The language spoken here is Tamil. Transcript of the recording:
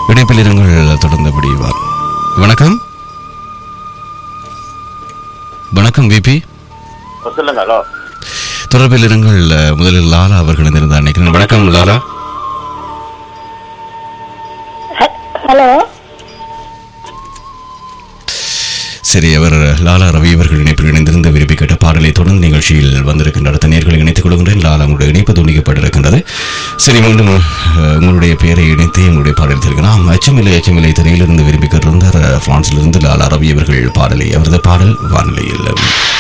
இணைப்பில் இருங்கள் தொடர்ந்தபடி வா வணக்கம் வணக்கம் விபி சொல்லுங்க ஹலோ தொடர்பில் இருங்கள் முதலில் லாலா அவர்கள் இருந்தார் நினைக்கிறேன் வணக்கம் லாலா ஹலோ சரி அவர் லாலா ரவி அவர்கள் இணைப்பில் இணைந்திருந்த விரும்பி கேட்ட பாடலை தொடர்ந்து நிகழ்ச்சியில் வந்திருக்கின்ற அடுத்த நேர்களை இணைத்துக் கொள்கின்றேன் லாலா உங்களுடைய இணைப்பு துண்டிக்கப்பட்டிருக்கின்றது சரி மீண்டும் அஹ், உங்களுடைய பெயரை இணைத்து உங்களுடைய பாடல் தெரிவிக்கலாம் அச்சமில்லை அச்சமில்லை திரையிலிருந்து விரும்பி கேட்டிருந்தார் பிரான்சிலிருந்து லாலா ரவி அவர்கள் பாடலை அவரது பாடல் வானிலையில்